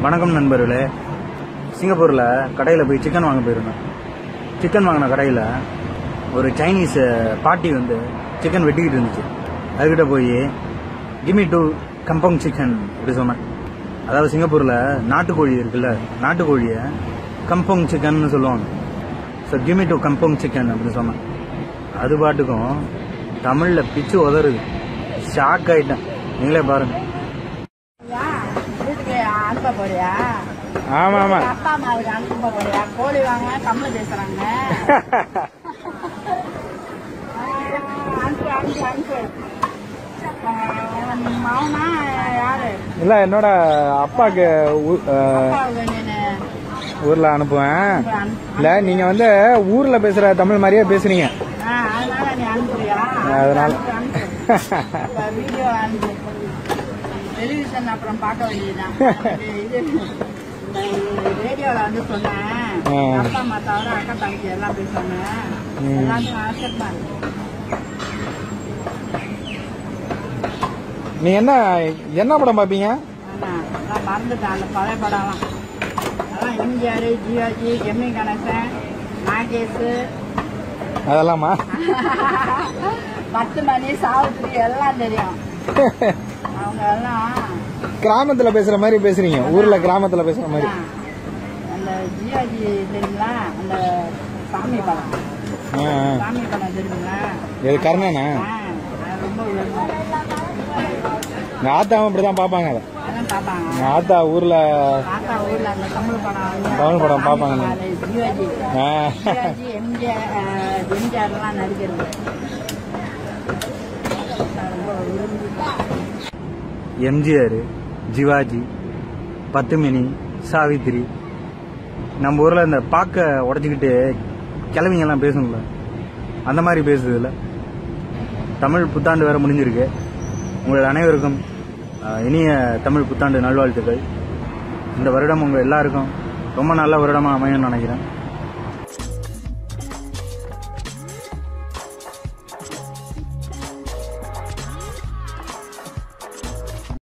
வணக்கம் நண்பர்களே சிங்கப்பூரில் கடையில் போய் சிக்கன் வாங்க போயிருந்தேன் சிக்கன் வாங்கின கடையில் ஒரு சைனீஸ் பாட்டி வந்து சிக்கன் வெட்டிக்கிட்டு இருந்துச்சு அதுக்கிட்ட போய் கிமி டூ கம்பங் சிக்கன் அப்படி சொன்னேன் அதாவது சிங்கப்பூரில் நாட்டுக்கோழி இருக்குல்ல நாட்டுக்கோழியை கம்பங் சிக்கன்னு சொல்லுவாங்க ஸோ கிமி டூ கம்பங் சிக்கன் அப்படின்னு சொன்னேன் அது பாட்டுக்கும் தமிழில் பிச்சு உதறுது ஷாக் ஆயிட்டேன் நீங்களே பாருங்க வீட்டுக்கு அனுப்ப போறியா ஆமா ஆமா அப்பா அம்மாவுக்கு அனுப்ப போறியா கோழி வாங்க கம்மல் பேசுறாங்க அனுப்பு அனுப்பு அனுப்பு ஆஹ் மௌனா யாரு இல்ல என்னோட அப்பாக்கு ஊ- அஹ், அப்பாவுக்கு நீனு ஊர்ல அனுப்புவேன் அனுப்பு. இல்ல நீங்க வந்து ஊர்ல பேசுற தமிழ் மாதிரியே பேசுறீங்க ஆ, அதனால நீ அனுப்புறியா அதனால. அனுப்பு, அனுப்பு. இப்ப வீடியோ அனுப்பு டெலிவிஷன் அப்புறம் பார்க்க வேண்டியதுதான் இது ரேடியோல வந்து சொன்னேன் ஆ. அப்பா அம்மா தவிர அக்கா தங்கச்சி எல்லாம் போய் சொன்னேன் ம். எல்லாத்தையும் அக்செப்ட் பண்ணு நீ என்ன என்ன படம் பாப்பீங்க ஆமா, நான் மறந்துட்டேன் அந்த பழைய படம்லாம் அதெல்லாம் எம்ஜிஆர் ஜிவாஜி எம்இ கணேசன் நாகேஷ் அதெல்லாமா பத்து மணி சாவித்திரி எல்லாம் தெரியும் அவங்க எல்லாம் கிராமத்துல பேசுற மாதிரி பேசுறீங்க ஊர்ல கிராமத்துல பேசுற மாதிரி ஆ, அந்த ஜியாஜி தெரியுங்களா அந்த சாமி படம் ஆ, ஆ. சாமி படம் தெரியுங்களா இது கர்ணனா ஆ, அது ரொம்ப விரும்புவேன். எங்க ஆத்தாவும் இப்படிதான் பாப்பாங்க அதை அதான் பார்ப்பாங்க எங்க ஆத்தா ஊர்ல தாத்தா ஊர்ல அந்த தமிழ் படம் வந்து தமிழ் படம் சாமி பார்ப்பாங்க. படம், அது ஜியாஜி ஆ. ஜியாஜி எம்ஜிஆர் ஆ, எம்ஜிஆர்லாம் நடிக்கிறது நான் ரொம்ப விரும்பி எம்ஜிஆர் ஜிவாஜி பத்துமினி சாவித்திரி நம்ம ஊர்ல இந்த பாக்க உடச்சிக்கிட்டு கிழவிங்க எல்லாம் பேசணும்ல அந்த மாதிரி பேசுது இல்ல தமிழ் புத்தாண்டு வேற முடிஞ்சிருக்கு உங்கள் அனைவருக்கும் அஹ், இனிய தமிழ் புத்தாண்டு நல்வாழ்த்துக்கள் இந்த வருடம் உங்க எல்லாருக்கும் ரொம்ப நல்ல வருடமா அமையும்னு நினைக்கிறேன்